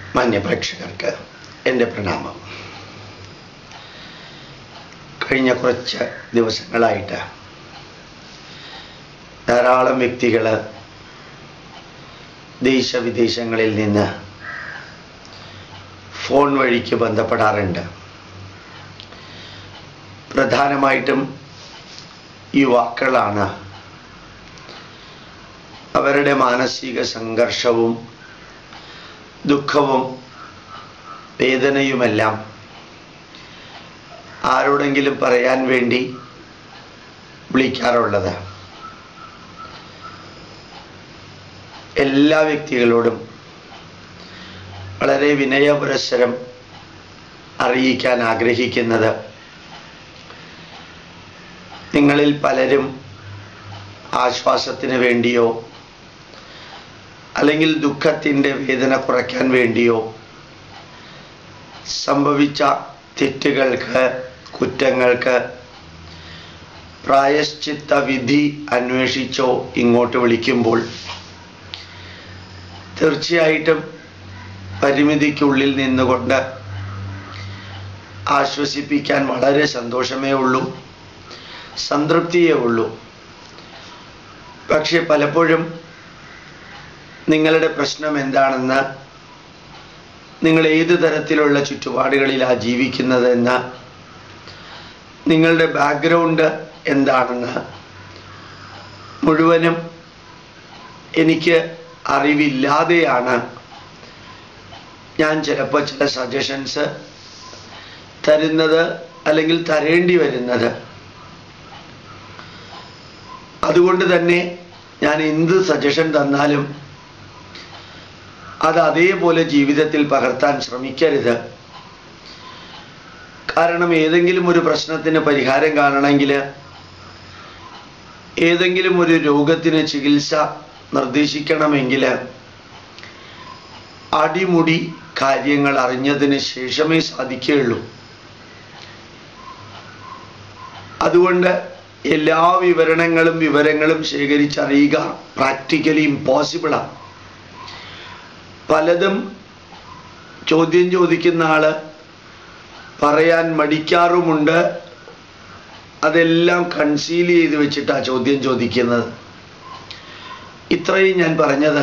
മാന്യപ്രേക്ഷകർക്ക് എൻ്റെ പ്രണാമം കഴിഞ്ഞ കുറച്ച് ദിവസങ്ങളായിട്ട് ധാരാളം വ്യക്തികൾ ദേശവിദേശങ്ങളിൽ നിന്ന് ഫോൺ വഴിക്ക് ബന്ധപ്പെടാറുണ്ട് പ്രധാനമായിട്ടും യുവാക്കളാണ് അവരുടെ മാനസിക സംഘർഷവും ദുഃഖവും വേദനയുമെല്ലാം ആരോടെങ്കിലും പറയാൻ വേണ്ടി വിളിക്കാറുള്ളത് എല്ലാ വ്യക്തികളോടും വളരെ വിനയപുരസ്സരം അറിയിക്കാൻ ആഗ്രഹിക്കുന്നത് നിങ്ങളിൽ പലരും ആശ്വാസത്തിന് വേണ്ടിയോ അല്ലെങ്കിൽ ദുഃഖത്തിൻ്റെ വേദന കുറയ്ക്കാൻ വേണ്ടിയോ സംഭവിച്ച തെറ്റുകൾക്ക് കുറ്റങ്ങൾക്ക് പ്രായശ്ചിത്ത വിധി അന്വേഷിച്ചോ ഇങ്ങോട്ട് വിളിക്കുമ്പോൾ തീർച്ചയായിട്ടും പരിമിതിക്കുള്ളിൽ നിന്നുകൊണ്ട് ആശ്വസിപ്പിക്കാൻ വളരെ സന്തോഷമേ ഉള്ളൂ സംതൃപ്തിയേ ഉള്ളൂ പക്ഷെ പലപ്പോഴും നിങ്ങളുടെ പ്രശ്നം എന്താണെന്ന് നിങ്ങൾ ഏത് തരത്തിലുള്ള ചുറ്റുപാടുകളിലാണ് ജീവിക്കുന്നതെന്ന് നിങ്ങളുടെ ബാക്ക്ഗ്രൗണ്ട് എന്താണെന്ന് മുഴുവനും എനിക്ക് അറിവില്ലാതെയാണ് ഞാൻ ചിലപ്പോൾ ചില സജഷൻസ് തരുന്നത് അല്ലെങ്കിൽ തരേണ്ടി വരുന്നത് അതുകൊണ്ട് തന്നെ ഞാൻ എന്ത് സജഷൻ തന്നാലും അത് അതേപോലെ ജീവിതത്തിൽ പകർത്താൻ ശ്രമിക്കരുത് കാരണം ഏതെങ്കിലും ഒരു പ്രശ്നത്തിന് പരിഹാരം കാണണമെങ്കിൽ ഏതെങ്കിലും ഒരു രോഗത്തിന് ചികിത്സ നിർദ്ദേശിക്കണമെങ്കിൽ അടിമുടി കാര്യങ്ങൾ അറിഞ്ഞതിന് ശേഷമേ സാധിക്കുകയുള്ളൂ അതുകൊണ്ട് എല്ലാ വിവരണങ്ങളും വിവരങ്ങളും ശേഖരിച്ചറിയുക പ്രാക്ടിക്കലി ഇമ്പോസിബിളാണ് പലതും ചോദ്യം ചോദിക്കുന്ന ആള് പറയാൻ മടിക്കാറുമുണ്ട് അതെല്ലാം കൺസീൽ ചെയ്ത് വെച്ചിട്ടാണ് ചോദ്യം ചോദിക്കുന്നത് ഇത്രയും ഞാൻ പറഞ്ഞത്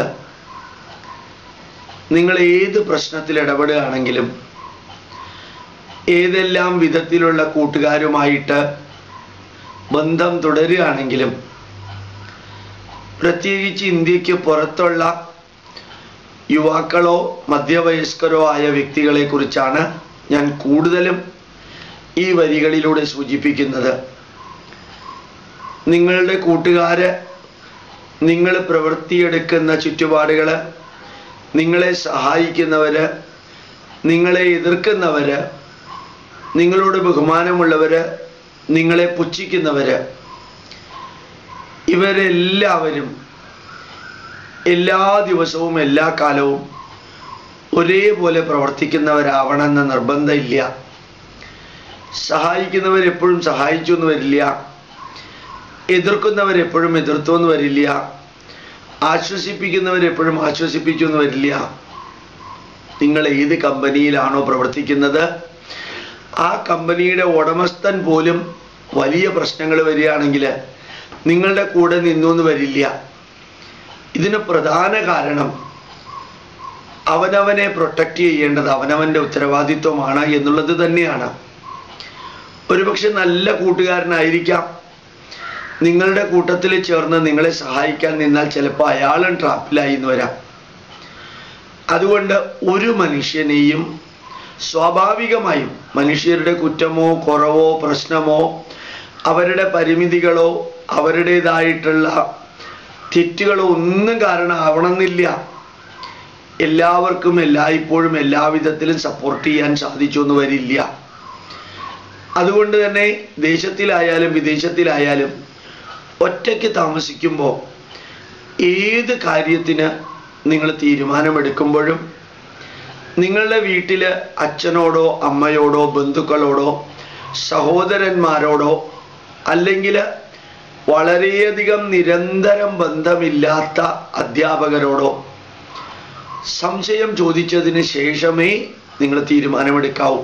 നിങ്ങൾ ഏത് പ്രശ്നത്തിൽ ഇടപെടുകയാണെങ്കിലും ഏതെല്ലാം വിധത്തിലുള്ള കൂട്ടുകാരുമായിട്ട് ബന്ധം തുടരുകയാണെങ്കിലും പ്രത്യേകിച്ച് ഇന്ത്യക്ക് പുറത്തുള്ള യുവാക്കളോ മധ്യവയസ്കരോ ആയ വ്യക്തികളെ കുറിച്ചാണ് ഞാൻ കൂടുതലും ഈ വരികളിലൂടെ സൂചിപ്പിക്കുന്നത് നിങ്ങളുടെ കൂട്ടുകാര് നിങ്ങൾ പ്രവൃത്തിയെടുക്കുന്ന ചുറ്റുപാടുകൾ നിങ്ങളെ സഹായിക്കുന്നവര് നിങ്ങളെ എതിർക്കുന്നവര് നിങ്ങളോട് ബഹുമാനമുള്ളവര് നിങ്ങളെ പുച്ഛിക്കുന്നവര് ഇവരെല്ലാവരും എല്ലാ ദിവസവും എല്ലാ കാലവും ഒരേപോലെ പ്രവർത്തിക്കുന്നവരാവണമെന്ന നിർബന്ധമില്ല സഹായിക്കുന്നവരെപ്പോഴും സഹായിച്ചു എന്ന് വരില്ല എതിർക്കുന്നവരെപ്പോഴും എതിർത്തു എന്ന് വരില്ല ആശ്വസിപ്പിക്കുന്നവരെപ്പോഴും ആശ്വസിപ്പിച്ചു എന്ന് വരില്ല നിങ്ങൾ ഏത് കമ്പനിയിലാണോ പ്രവർത്തിക്കുന്നത് ആ കമ്പനിയുടെ ഉടമസ്ഥൻ പോലും വലിയ പ്രശ്നങ്ങൾ വരികയാണെങ്കിൽ നിങ്ങളുടെ കൂടെ നിന്നു എന്ന് വരില്ല ഇതിന് പ്രധാന കാരണം അവനവനെ പ്രൊട്ടക്റ്റ് ചെയ്യേണ്ടത് അവനവൻ്റെ ഉത്തരവാദിത്വമാണ് എന്നുള്ളത് തന്നെയാണ് ഒരുപക്ഷെ നല്ല കൂട്ടുകാരനായിരിക്കാം നിങ്ങളുടെ കൂട്ടത്തിൽ ചേർന്ന് നിങ്ങളെ സഹായിക്കാൻ നിന്നാൽ ചിലപ്പോൾ അയാളും ട്രാപ്പിലായി എന്ന് വരാം അതുകൊണ്ട് ഒരു മനുഷ്യനെയും സ്വാഭാവികമായും മനുഷ്യരുടെ കുറ്റമോ കുറവോ പ്രശ്നമോ അവരുടെ പരിമിതികളോ അവരുടേതായിട്ടുള്ള തെറ്റുകളോ ഒന്നും കാരണമാവണമെന്നില്ല എല്ലാവർക്കും എല്ലായ്പ്പോഴും എല്ലാവിധത്തിലും സപ്പോർട്ട് ചെയ്യാൻ സാധിച്ചു എന്ന് വരില്ല അതുകൊണ്ട് തന്നെ ദേശത്തിലായാലും വിദേശത്തിലായാലും ഒറ്റയ്ക്ക് താമസിക്കുമ്പോൾ ഏത് കാര്യത്തിന് നിങ്ങൾ തീരുമാനമെടുക്കുമ്പോഴും നിങ്ങളുടെ വീട്ടിൽ അച്ഛനോടോ അമ്മയോടോ ബന്ധുക്കളോടോ സഹോദരന്മാരോടോ അല്ലെങ്കിൽ വളരെയധികം നിരന്തരം ബന്ധമില്ലാത്ത അധ്യാപകരോടോ സംശയം ചോദിച്ചതിന് ശേഷമേ നിങ്ങൾ തീരുമാനമെടുക്കാവൂ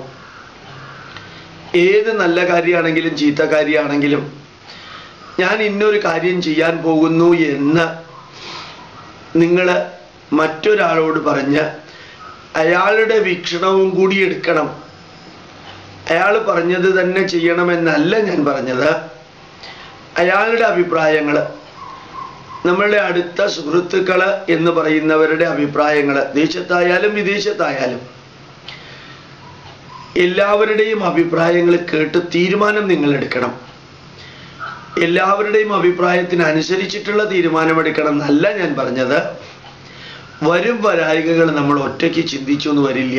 ഏത് നല്ല കാര്യമാണെങ്കിലും ചീത്ത കാര്യമാണെങ്കിലും ഞാൻ ഇന്നൊരു കാര്യം ചെയ്യാൻ പോകുന്നു എന്ന് നിങ്ങൾ മറ്റൊരാളോട് പറഞ്ഞ് അയാളുടെ വീക്ഷണവും കൂടി എടുക്കണം അയാൾ പറഞ്ഞത് തന്നെ ചെയ്യണമെന്നല്ല ഞാൻ പറഞ്ഞത് അയാളുടെ അഭിപ്രായങ്ങൾ നമ്മളുടെ അടുത്ത സുഹൃത്തുക്കള് എന്ന് പറയുന്നവരുടെ അഭിപ്രായങ്ങൾ ദേശത്തായാലും വിദേശത്തായാലും എല്ലാവരുടെയും അഭിപ്രായങ്ങൾ കേട്ട് തീരുമാനം നിങ്ങൾ എടുക്കണം എല്ലാവരുടെയും അഭിപ്രായത്തിന് അനുസരിച്ചിട്ടുള്ള തീരുമാനമെടുക്കണം എന്നല്ല ഞാൻ പറഞ്ഞത് വരും വരായികകൾ നമ്മൾ ഒറ്റയ്ക്ക് ചിന്തിച്ചു എന്ന് വരില്ല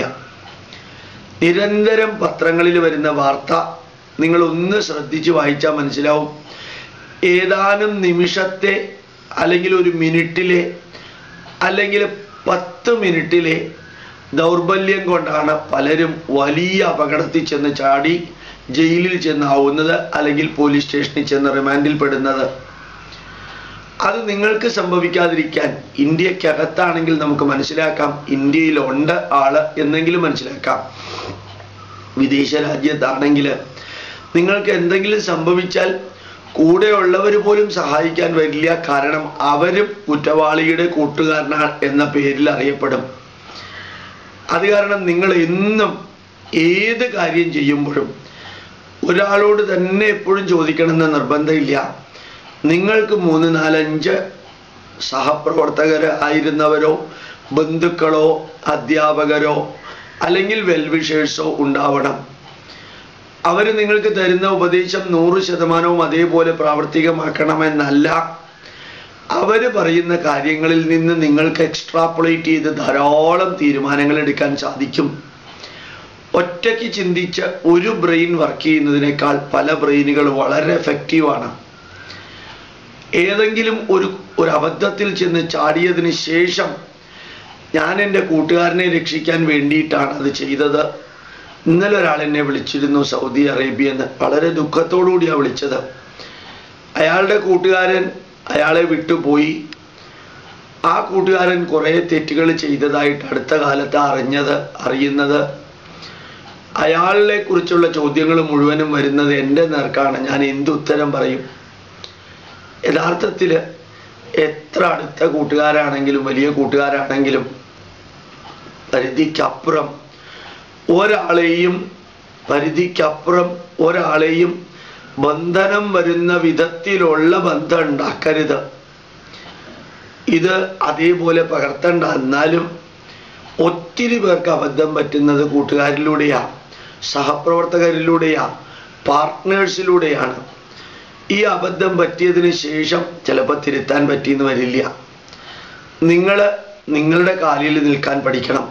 നിരന്തരം പത്രങ്ങളിൽ വരുന്ന വാർത്ത നിങ്ങൾ ഒന്ന് ശ്രദ്ധിച്ച് വായിച്ചാൽ മനസ്സിലാവും ഏതാനും നിമിഷത്തെ അല്ലെങ്കിൽ ഒരു മിനിറ്റിലെ അല്ലെങ്കിൽ പത്ത് മിനിറ്റിലെ ദൗർബല്യം കൊണ്ടാണ് പലരും വലിയ അപകടത്തിൽ ചെന്ന് ചാടി ജയിലിൽ ചെന്നാവുന്നത് അല്ലെങ്കിൽ പോലീസ് സ്റ്റേഷനിൽ ചെന്ന് റിമാൻഡിൽ പെടുന്നത് അത് നിങ്ങൾക്ക് സംഭവിക്കാതിരിക്കാൻ ഇന്ത്യക്കകത്താണെങ്കിൽ നമുക്ക് മനസ്സിലാക്കാം ഇന്ത്യയിലുണ്ട് ആള് എന്നെങ്കിലും മനസ്സിലാക്കാം വിദേശ രാജ്യത്താണെങ്കിൽ നിങ്ങൾക്ക് എന്തെങ്കിലും സംഭവിച്ചാൽ കൂടെയുള്ളവർ പോലും സഹായിക്കാൻ വരില്ല കാരണം അവരും കുറ്റവാളിയുടെ കൂട്ടുകാരനാണ് എന്ന പേരിൽ അറിയപ്പെടും അത് കാരണം നിങ്ങൾ എന്നും ഏത് കാര്യം ചെയ്യുമ്പോഴും ഒരാളോട് തന്നെ എപ്പോഴും ചോദിക്കണമെന്ന് നിർബന്ധമില്ല നിങ്ങൾക്ക് മൂന്ന് നാലഞ്ച് സഹപ്രവർത്തകർ ആയിരുന്നവരോ ബന്ധുക്കളോ അധ്യാപകരോ അല്ലെങ്കിൽ വെൽവിഷേഴ്സോ ഉണ്ടാവണം അവർ നിങ്ങൾക്ക് തരുന്ന ഉപദേശം നൂറ് ശതമാനവും അതേപോലെ പ്രാവർത്തികമാക്കണമെന്നല്ല അവർ പറയുന്ന കാര്യങ്ങളിൽ നിന്ന് നിങ്ങൾക്ക് എക്സ്ട്രാപ്പുലേറ്റ് ചെയ്ത് ധാരാളം തീരുമാനങ്ങൾ എടുക്കാൻ സാധിക്കും ഒറ്റയ്ക്ക് ചിന്തിച്ച് ഒരു ബ്രെയിൻ വർക്ക് ചെയ്യുന്നതിനേക്കാൾ പല ബ്രെയിനുകൾ വളരെ എഫക്റ്റീവാണ് ഏതെങ്കിലും ഒരു ഒരു അബദ്ധത്തിൽ ചെന്ന് ചാടിയതിന് ശേഷം ഞാൻ എൻ്റെ കൂട്ടുകാരനെ രക്ഷിക്കാൻ വേണ്ടിയിട്ടാണ് അത് ചെയ്തത് ഇന്നലെ ഒരാൾ എന്നെ വിളിച്ചിരുന്നു സൗദി അറേബ്യന്ന് വളരെ ദുഃഖത്തോടുകൂടിയാണ് വിളിച്ചത് അയാളുടെ കൂട്ടുകാരൻ അയാളെ വിട്ടുപോയി ആ കൂട്ടുകാരൻ കുറേ തെറ്റുകൾ ചെയ്തതായിട്ട് അടുത്ത കാലത്ത് അറിഞ്ഞത് അറിയുന്നത് അയാളെ കുറിച്ചുള്ള ചോദ്യങ്ങൾ മുഴുവനും വരുന്നത് എൻ്റെ നേർക്കാണ് ഞാൻ എന്ത് ഉത്തരം പറയും യഥാർത്ഥത്തിൽ എത്ര അടുത്ത കൂട്ടുകാരാണെങ്കിലും വലിയ കൂട്ടുകാരാണെങ്കിലും പരിധിക്കപ്പുറം ഒരാളെയും പരിധിക്കപ്പുറം ഒരാളെയും ബന്ധനം വരുന്ന വിധത്തിലുള്ള ബന്ധം ഉണ്ടാക്കരുത് ഇത് അതേപോലെ പകർത്തണ്ട എന്നാലും ഒത്തിരി പേർക്ക് അബദ്ധം പറ്റുന്നത് കൂട്ടുകാരിലൂടെയാ സഹപ്രവർത്തകരിലൂടെയാ പാർട്ട്നേഴ്സിലൂടെയാണ് ഈ അബദ്ധം പറ്റിയതിന് ശേഷം ചിലപ്പോൾ തിരുത്താൻ പറ്റിയെന്ന് വരില്ല നിങ്ങൾ നിങ്ങളുടെ കാലിൽ നിൽക്കാൻ പഠിക്കണം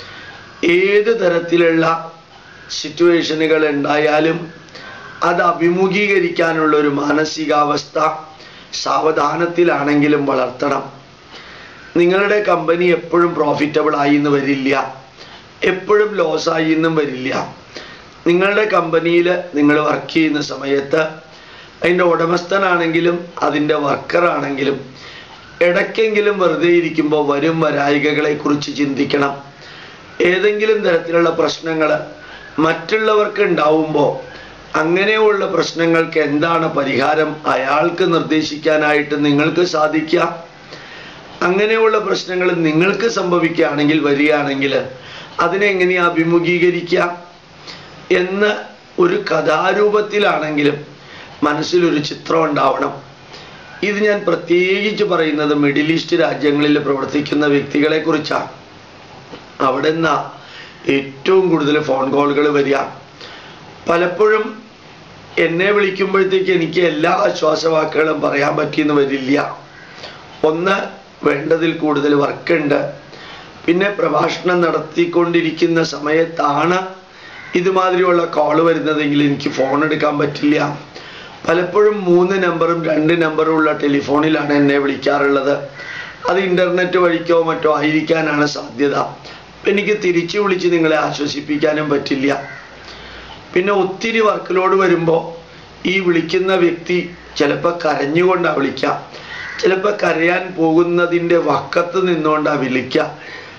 ഏത് തരത്തിലുള്ള സിറ്റുവേഷനുകൾ ഉണ്ടായാലും അത് അഭിമുഖീകരിക്കാനുള്ള ഒരു മാനസികാവസ്ഥ സാവധാനത്തിലാണെങ്കിലും വളർത്തണം നിങ്ങളുടെ കമ്പനി എപ്പോഴും പ്രോഫിറ്റബിൾ ആയി എന്ന് വരില്ല എപ്പോഴും ലോസ് ആയി എന്നും വരില്ല നിങ്ങളുടെ കമ്പനിയിൽ നിങ്ങൾ വർക്ക് ചെയ്യുന്ന സമയത്ത് അതിൻ്റെ ഉടമസ്ഥനാണെങ്കിലും അതിൻ്റെ വർക്കറാണെങ്കിലും ഇടയ്ക്കെങ്കിലും വെറുതെ ഇരിക്കുമ്പോൾ വരും വരായികകളെ കുറിച്ച് ചിന്തിക്കണം ഏതെങ്കിലും തരത്തിലുള്ള പ്രശ്നങ്ങൾ മറ്റുള്ളവർക്ക് ഉണ്ടാവുമ്പോൾ അങ്ങനെയുള്ള പ്രശ്നങ്ങൾക്ക് എന്താണ് പരിഹാരം അയാൾക്ക് നിർദ്ദേശിക്കാനായിട്ട് നിങ്ങൾക്ക് സാധിക്കുക അങ്ങനെയുള്ള പ്രശ്നങ്ങൾ നിങ്ങൾക്ക് സംഭവിക്കുകയാണെങ്കിൽ വരികയാണെങ്കിൽ അതിനെങ്ങനെയാ അഭിമുഖീകരിക്കുക എന്ന് ഒരു കഥാരൂപത്തിലാണെങ്കിലും മനസ്സിലൊരു ചിത്രം ഉണ്ടാവണം ഇത് ഞാൻ പ്രത്യേകിച്ച് പറയുന്നത് മിഡിൽ ഈസ്റ്റ് രാജ്യങ്ങളിൽ പ്രവർത്തിക്കുന്ന വ്യക്തികളെ കുറിച്ചാണ് അവിടെ നിന്നാ ഏറ്റവും കൂടുതൽ ഫോൺ കോളുകൾ വരിക പലപ്പോഴും എന്നെ വിളിക്കുമ്പോഴത്തേക്ക് എനിക്ക് എല്ലാ ആശ്വാസവാക്കുകളും പറയാൻ പറ്റിയെന്ന് വരില്ല ഒന്ന് വേണ്ടതിൽ കൂടുതൽ വർക്കുണ്ട് പിന്നെ പ്രഭാഷണം നടത്തിക്കൊണ്ടിരിക്കുന്ന സമയത്താണ് ഇതുമാതിരിയുള്ള കോള് വരുന്നതെങ്കിൽ എനിക്ക് ഫോൺ എടുക്കാൻ പറ്റില്ല പലപ്പോഴും മൂന്ന് നമ്പറും രണ്ട് നമ്പറും ഉള്ള ടെലിഫോണിലാണ് എന്നെ വിളിക്കാറുള്ളത് അത് ഇൻ്റർനെറ്റ് വഴിക്കോ മറ്റോ ആയിരിക്കാനാണ് സാധ്യത എനിക്ക് തിരിച്ചു വിളിച്ച് നിങ്ങളെ ആശ്വസിപ്പിക്കാനും പറ്റില്ല പിന്നെ ഒത്തിരി വർക്ക് ലോഡ് വരുമ്പോൾ ഈ വിളിക്കുന്ന വ്യക്തി ചിലപ്പോൾ കരഞ്ഞുകൊണ്ടാണ് വിളിക്കുക ചിലപ്പോൾ കരയാൻ പോകുന്നതിൻ്റെ വക്കത്ത് നിന്നുകൊണ്ടാണ് വിളിക്കുക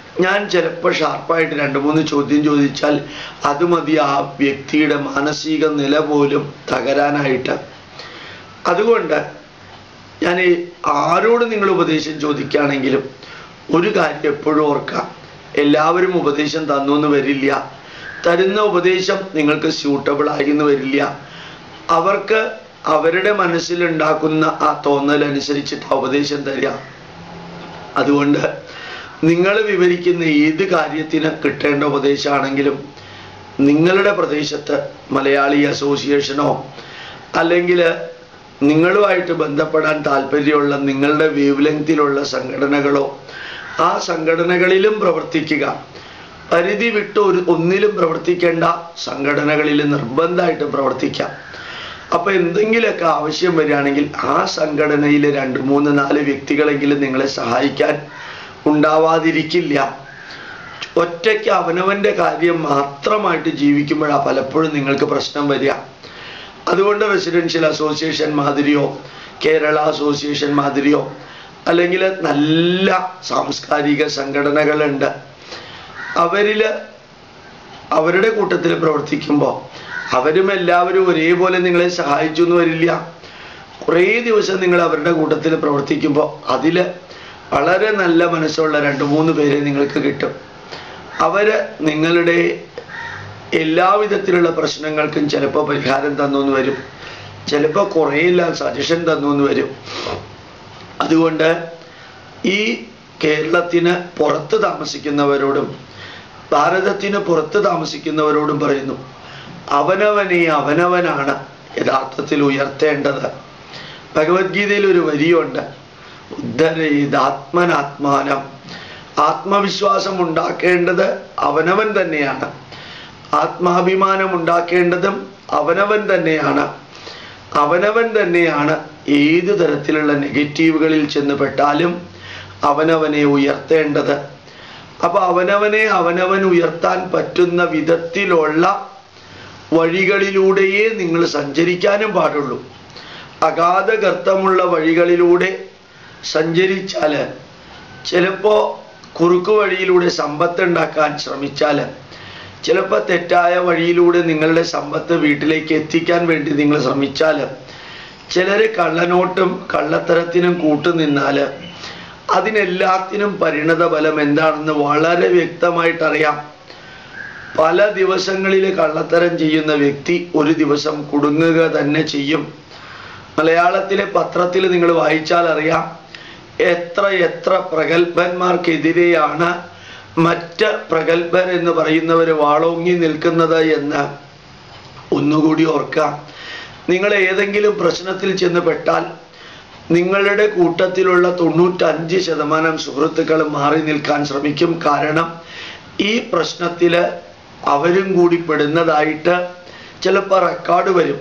ഞാൻ ചിലപ്പോൾ ഷാർപ്പായിട്ട് രണ്ട് മൂന്ന് ചോദ്യം ചോദിച്ചാൽ അത് മതി ആ വ്യക്തിയുടെ മാനസിക നില പോലും തകരാനായിട്ട് അതുകൊണ്ട് ഞാൻ ഈ ആരോട് നിങ്ങൾ ഉപദേശം ചോദിക്കുകയാണെങ്കിലും ഒരു കാര്യം എപ്പോഴും ഓർക്കാം എല്ലാവരും ഉപദേശം തന്നു എന്ന് വരില്ല തരുന്ന ഉപദേശം നിങ്ങൾക്ക് സ്യൂട്ടബിൾ ആയി എന്ന് വരില്ല അവർക്ക് അവരുടെ മനസ്സിലുണ്ടാക്കുന്ന ആ തോന്നൽ അനുസരിച്ചിട്ട് ആ ഉപദേശം തരിക അതുകൊണ്ട് നിങ്ങൾ വിവരിക്കുന്ന ഏത് കാര്യത്തിന് കിട്ടേണ്ട ഉപദേശമാണെങ്കിലും നിങ്ങളുടെ പ്രദേശത്ത് മലയാളി അസോസിയേഷനോ അല്ലെങ്കിൽ നിങ്ങളുമായിട്ട് ബന്ധപ്പെടാൻ താല്പര്യമുള്ള നിങ്ങളുടെ വേവ് ലെങ്തിലുള്ള സംഘടനകളോ ആ സംഘടനകളിലും പ്രവർത്തിക്കുക പരിധി വിട്ട് ഒരു ഒന്നിലും പ്രവർത്തിക്കേണ്ട സംഘടനകളിൽ നിർബന്ധമായിട്ട് പ്രവർത്തിക്കാം അപ്പൊ എന്തെങ്കിലുമൊക്കെ ആവശ്യം വരികയാണെങ്കിൽ ആ സംഘടനയിലെ രണ്ട് മൂന്ന് നാല് വ്യക്തികളെങ്കിലും നിങ്ങളെ സഹായിക്കാൻ ഉണ്ടാവാതിരിക്കില്ല ഒറ്റയ്ക്ക് അവനവന്റെ കാര്യം മാത്രമായിട്ട് ജീവിക്കുമ്പോഴാണ് പലപ്പോഴും നിങ്ങൾക്ക് പ്രശ്നം വരിക അതുകൊണ്ട് റെസിഡൻഷ്യൽ അസോസിയേഷൻ മാതിരിയോ കേരള അസോസിയേഷൻ മാതിരിയോ അല്ലെങ്കിൽ നല്ല സാംസ്കാരിക സംഘടനകളുണ്ട് അവരില് അവരുടെ കൂട്ടത്തിൽ പ്രവർത്തിക്കുമ്പോൾ അവരും എല്ലാവരും ഒരേപോലെ നിങ്ങളെ സഹായിച്ചു എന്ന് വരില്ല കുറേ ദിവസം നിങ്ങൾ അവരുടെ കൂട്ടത്തിൽ പ്രവർത്തിക്കുമ്പോൾ അതിൽ വളരെ നല്ല മനസ്സുള്ള രണ്ട് മൂന്ന് പേരെ നിങ്ങൾക്ക് കിട്ടും അവര് നിങ്ങളുടെ എല്ലാവിധത്തിലുള്ള പ്രശ്നങ്ങൾക്കും ചിലപ്പോൾ പരിഹാരം തന്നു വരും ചിലപ്പോൾ കുറേയെല്ലാം സജഷൻ തന്നു വരും അതുകൊണ്ട് ഈ കേരളത്തിന് പുറത്ത് താമസിക്കുന്നവരോടും ഭാരതത്തിന് പുറത്ത് താമസിക്കുന്നവരോടും പറയുന്നു അവനവനെ അവനവനാണ് യഥാർത്ഥത്തിൽ ഉയർത്തേണ്ടത് ഭഗവത്ഗീതയിൽ ഒരു വരിയുണ്ട് ഉദ്ധരേതാത്മനാത്മാനം ആത്മവിശ്വാസം ഉണ്ടാക്കേണ്ടത് അവനവൻ തന്നെയാണ് ആത്മാഭിമാനം ഉണ്ടാക്കേണ്ടതും അവനവൻ തന്നെയാണ് അവനവൻ തന്നെയാണ് ഏത് തരത്തിലുള്ള നെഗറ്റീവുകളിൽ ചെന്ന് പെട്ടാലും അവനവനെ ഉയർത്തേണ്ടത് അപ്പൊ അവനവനെ അവനവൻ ഉയർത്താൻ പറ്റുന്ന വിധത്തിലുള്ള വഴികളിലൂടെയേ നിങ്ങൾ സഞ്ചരിക്കാനും പാടുള്ളൂ അഗാധ ഗർത്തമുള്ള വഴികളിലൂടെ സഞ്ചരിച്ചാൽ ചിലപ്പോ കുറുക്കു വഴിയിലൂടെ സമ്പത്ത് ഉണ്ടാക്കാൻ ശ്രമിച്ചാൽ ചിലപ്പോൾ തെറ്റായ വഴിയിലൂടെ നിങ്ങളുടെ സമ്പത്ത് വീട്ടിലേക്ക് എത്തിക്കാൻ വേണ്ടി നിങ്ങൾ ശ്രമിച്ചാൽ ചിലർ കള്ളനോട്ടും കള്ളത്തരത്തിനും കൂട്ടുനിന്നാൽ അതിനെല്ലാത്തിനും പരിണത ഫലം എന്താണെന്ന് വളരെ വ്യക്തമായിട്ട് അറിയാം പല ദിവസങ്ങളിൽ കള്ളത്തരം ചെയ്യുന്ന വ്യക്തി ഒരു ദിവസം കുടുങ്ങുക തന്നെ ചെയ്യും മലയാളത്തിലെ പത്രത്തിൽ നിങ്ങൾ വായിച്ചാൽ അറിയാം എത്ര എത്ര പ്രഗത്ഭന്മാർക്കെതിരെയാണ് മറ്റ് പ്രഗത്ഭർ എന്ന് പറയുന്നവർ വാളോങ്ങി നിൽക്കുന്നത് എന്ന് ഒന്നുകൂടി ഓർക്കാം നിങ്ങൾ ഏതെങ്കിലും പ്രശ്നത്തിൽ ചെന്ന് പെട്ടാൽ നിങ്ങളുടെ കൂട്ടത്തിലുള്ള തൊണ്ണൂറ്റഞ്ച് ശതമാനം സുഹൃത്തുക്കൾ മാറി നിൽക്കാൻ ശ്രമിക്കും കാരണം ഈ പ്രശ്നത്തിൽ അവരും കൂടി പെടുന്നതായിട്ട് ചിലപ്പോൾ റെക്കോർഡ് വരും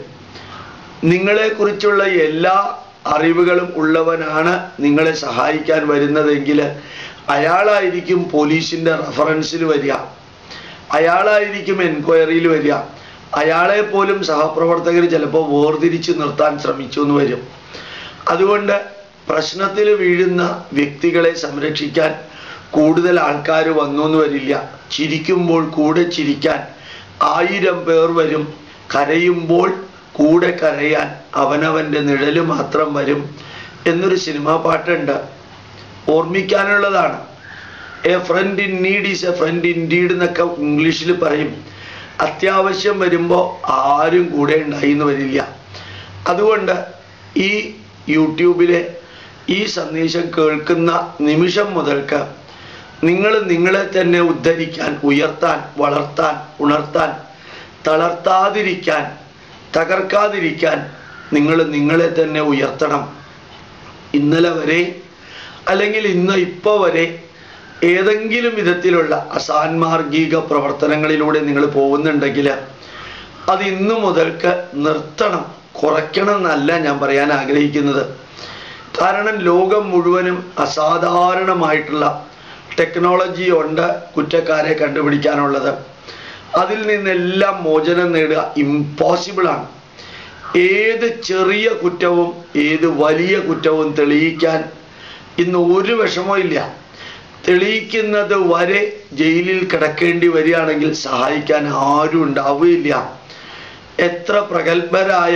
നിങ്ങളെക്കുറിച്ചുള്ള എല്ലാ അറിവുകളും ഉള്ളവനാണ് നിങ്ങളെ സഹായിക്കാൻ വരുന്നതെങ്കിൽ അയാളായിരിക്കും പോലീസിന്റെ റെഫറൻസിൽ വരിക അയാളായിരിക്കും എൻക്വയറിയിൽ വരിക അയാളെ പോലും സഹപ്രവർത്തകർ ചിലപ്പോൾ വേർതിരിച്ച് നിർത്താൻ ശ്രമിച്ചു എന്ന് വരും അതുകൊണ്ട് പ്രശ്നത്തിൽ വീഴുന്ന വ്യക്തികളെ സംരക്ഷിക്കാൻ കൂടുതൽ ആൾക്കാർ വന്നു എന്ന് വരില്ല ചിരിക്കുമ്പോൾ കൂടെ ചിരിക്കാൻ ആയിരം പേർ വരും കരയുമ്പോൾ കൂടെ കരയാൻ അവനവന്റെ നിഴല് മാത്രം വരും എന്നൊരു സിനിമാ പാട്ടുണ്ട് ഓർമ്മിക്കാനുള്ളതാണ് a friend in need is a friend in deed എന്നൊക്കെ ഇംഗ്ലീഷിൽ പറയും അത്യാവശ്യം വരുമ്പോൾ ആരും കൂടെ ഉണ്ടായി എന്ന് വരില്ല അതുകൊണ്ട് ഈ യൂട്യൂബിലെ ഈ സന്ദേശം കേൾക്കുന്ന നിമിഷം മുതൽക്ക് നിങ്ങൾ നിങ്ങളെ തന്നെ ഉദ്ധരിക്കാൻ ഉയർത്താൻ വളർത്താൻ ഉണർത്താൻ തളർത്താതിരിക്കാൻ തകർക്കാതിരിക്കാൻ നിങ്ങൾ നിങ്ങളെ തന്നെ ഉയർത്തണം ഇന്നലെ വരെ അല്ലെങ്കിൽ ഇന്ന് ഇപ്പോൾ വരെ ഏതെങ്കിലും വിധത്തിലുള്ള അസാൻമാർഗിക പ്രവർത്തനങ്ങളിലൂടെ നിങ്ങൾ പോകുന്നുണ്ടെങ്കിൽ അത് ഇന്നു മുതൽക്ക് നിർത്തണം കുറയ്ക്കണം എന്നല്ല ഞാൻ പറയാൻ ആഗ്രഹിക്കുന്നത് കാരണം ലോകം മുഴുവനും അസാധാരണമായിട്ടുള്ള ടെക്നോളജി ഉണ്ട് കുറ്റക്കാരെ കണ്ടുപിടിക്കാനുള്ളത് അതിൽ നിന്നെല്ലാം മോചനം നേടുക ഇമ്പോസിബിളാണ് ഏത് ചെറിയ കുറ്റവും ഏത് വലിയ കുറ്റവും തെളിയിക്കാൻ ഇന്ന് ഒരു വിഷമവും ഇല്ല തെളിയിക്കുന്നത് വരെ ജയിലിൽ കിടക്കേണ്ടി വരികയാണെങ്കിൽ സഹായിക്കാൻ ആരും ഉണ്ടാവുകയില്ല എത്ര പ്രഗത്ഭരായ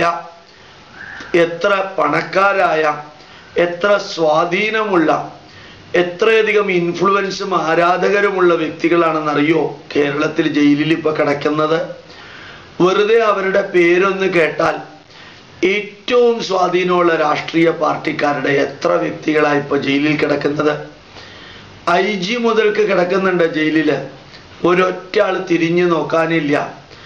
എത്ര പണക്കാരായ എത്ര സ്വാധീനമുള്ള എത്രയധികം ഇൻഫ്ലുവൻസും ആരാധകരുമുള്ള വ്യക്തികളാണെന്നറിയോ കേരളത്തിൽ ജയിലിൽ ഇപ്പൊ കിടക്കുന്നത് വെറുതെ അവരുടെ പേരൊന്ന് കേട്ടാൽ ഏറ്റവും സ്വാധീനമുള്ള രാഷ്ട്രീയ പാർട്ടിക്കാരുടെ എത്ര വ്യക്തികളാണ് ഇപ്പൊ ജയിലിൽ കിടക്കുന്നത് ഐ ജി മുതൽക്ക് കിടക്കുന്നുണ്ട് ജയിലില് ഒരൊറ്റ ആൾ തിരിഞ്ഞു നോക്കാനില്ല